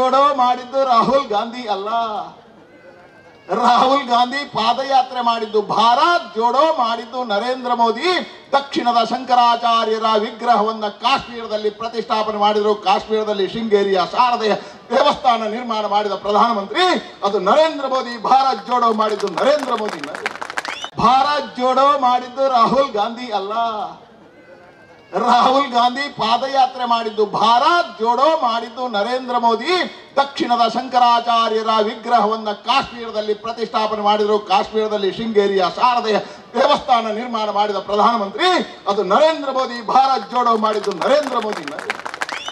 ಜೋಡೋ ಮಾಡಿದ್ದು ರಾಹುಲ್ ಗಾಂಧಿ ಅಲ್ಲ ರಾಹುಲ್ ಗಾಂಧಿ ಪಾದಯಾತ್ರೆ ಮಾಡಿದ್ದು ಭಾರತ್ ಜೋಡೋ ಮಾಡಿದ್ದು ನರೇಂದ್ರ ಮೋದಿ ದಕ್ಷಿಣದ ಶಂಕರಾಚಾರ್ಯರ ವಿಗ್ರಹವನ್ನ ಕಾಶ್ಮೀರದಲ್ಲಿ ಪ್ರತಿಷ್ಠಾಪನೆ ಮಾಡಿದ್ರು ಕಾಶ್ಮೀರದಲ್ಲಿ ಶೃಂಗೇರಿಯ ಶಾರದೆಯ ದೇವಸ್ಥಾನ ನಿರ್ಮಾಣ ಮಾಡಿದ ಪ್ರಧಾನಮಂತ್ರಿ ಅದು ನರೇಂದ್ರ ಮೋದಿ ಭಾರತ್ ಜೋಡೋ ಮಾಡಿದ್ದು ನರೇಂದ್ರ ಮೋದಿ ಭಾರತ್ ಜೋಡೋ ಮಾಡಿದ್ದು ರಾಹುಲ್ ಗಾಂಧಿ ಅಲ್ಲ ರಾಹುಲ್ ಗಾಂಧಿ ಪಾದಯಾತ್ರೆ ಮಾಡಿದ್ದು ಭಾರತ್ ಜೋಡೋ ಮಾಡಿದ್ದು ನರೇಂದ್ರ ಮೋದಿ ದಕ್ಷಿಣದ ಶಂಕರಾಚಾರ್ಯರ ವಿಗ್ರಹವನ್ನ ಕಾಶ್ಮೀರದಲ್ಲಿ ಪ್ರತಿಷ್ಠಾಪನೆ ಮಾಡಿದ್ರು ಕಾಶ್ಮೀರದಲ್ಲಿ ಶೃಂಗೇರಿಯ ಶಾರದೆಯ ದೇವಸ್ಥಾನ ನಿರ್ಮಾಣ ಮಾಡಿದ ಪ್ರಧಾನಮಂತ್ರಿ ಅದು ನರೇಂದ್ರ ಮೋದಿ ಭಾರತ್ ಜೋಡೋ ಮಾಡಿದ್ದು ನರೇಂದ್ರ ಮೋದಿ